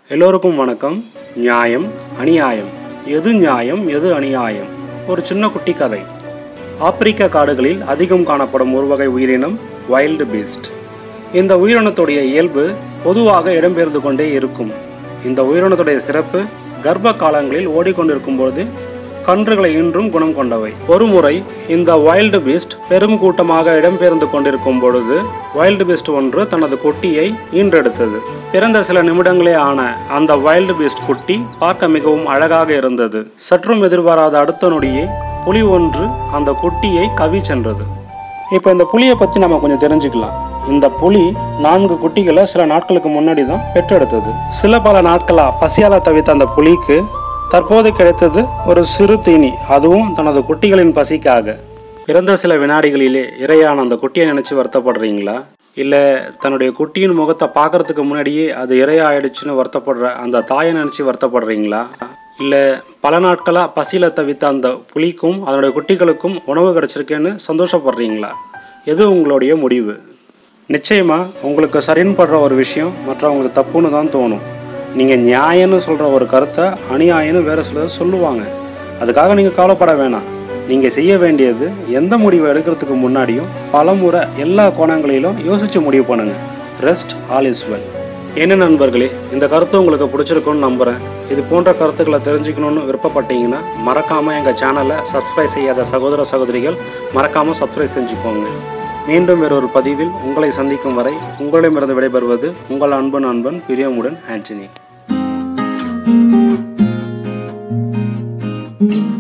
எல்லோருக்கும் வணக்கம் நியாயம் அநியாயம் எது நியாயம் எது அநியாயம் ஒரு சின்ன குட்டி கதை ஆப்பிரிக்க காடுகளில் அதிகம் காணப்படும் ஒரு வகை உயிரினம் வைல்டு பீஸ்ட் இந்த உயிரினத்துடைய இயல்பு பொதுவாக இடம்பெயர்ந்து கொண்டே இருக்கும் இந்த உயிரினத்துடைய சிறப்பு கர்ப்ப காலங்களில் ஓடிக்கொண்டிருக்கும் போது கன்றுகளை இன்றும் குணம் கொண்டவை ஒருமுறை இந்த வைல்டு பீஸ்ட் பெரும் கூட்டமாக இடம்பெயர்ந்து கொண்டிருக்கும் பொழுது வைல்டு பீஸ்ட் ஒன்று தனது குட்டியை ஈன்றெடுத்தது பிறந்த சில நிமிடங்களே ஆன அந்த வைல்டு பீஸ்ட் குட்டி பார்க்க மிகவும் அழகாக இருந்தது சற்றும் எதிர்பாராத அடுத்த நொடியே புலி ஒன்று அந்த குட்டியை கவி சென்றது இப்போ இந்த புலியை பற்றி நம்ம கொஞ்சம் தெரிஞ்சுக்கலாம் இந்த புலி நான்கு குட்டிகளை சில நாட்களுக்கு முன்னாடி தான் பெற்றெடுத்தது சில பல நாட்களா பசியால தவித்த அந்த புலிக்கு தற்போது கிடைத்தது ஒரு சிறு தீனி அதுவும் தனது குட்டிகளின் பசிக்காக பிறந்த சில வினாடிகளிலே இரையான அந்த குட்டியை நினைச்சு வருத்தப்படுறீங்களா இல்லை தன்னுடைய குட்டியின் முகத்தை பார்க்கறதுக்கு முன்னாடியே அது இரையாயிடுச்சுன்னு வருத்தப்படுற அந்த தாயை நினைச்சு வருத்தப்படுறீங்களா இல்லை பல நாட்களாக பசியில் தவித்த அந்த புலிக்கும் அதனுடைய குட்டிகளுக்கும் உணவு கிடைச்சிருக்கேன்னு சந்தோஷப்படுறீங்களா எது உங்களுடைய முடிவு நிச்சயமாக உங்களுக்கு சரின்னு படுற ஒரு விஷயம் மற்றவங்களுக்கு தப்புன்னு தான் தோணும் நீங்கள் நியாயம்னு சொல்கிற ஒரு கருத்தை அநியாயம்னு வேறு சிலர் சொல்லுவாங்க அதுக்காக நீங்கள் கவலைப்பட வேணாம் நீங்கள் செய்ய வேண்டியது எந்த முடிவை எடுக்கிறதுக்கு முன்னாடியும் பல முறை எல்லா கோணங்களிலும் யோசித்து முடிவு பண்ணுங்கள் ரெஸ்ட் ஆல் இஸ் வெல் என்ன நண்பர்களே இந்த கருத்து உங்களுக்கு பிடிச்சிருக்குன்னு நம்புகிறேன் இது போன்ற கருத்துக்களை தெரிஞ்சுக்கணுன்னு விருப்பப்பட்டீங்கன்னா மறக்காமல் எங்கள் சேனலை சப்ஸ்கிரைப் செய்யாத சகோதர சகோதரிகள் மறக்காமல் சப்ஸ்கிரைப் செஞ்சுக்கோங்க மீண்டும் வேறொரு பதிவில் உங்களை சந்திக்கும் வரை உங்களிடமிருந்து விடைபெறுவது உங்கள் அன்பு நண்பன் பிரியமுடன் ஆண்டனி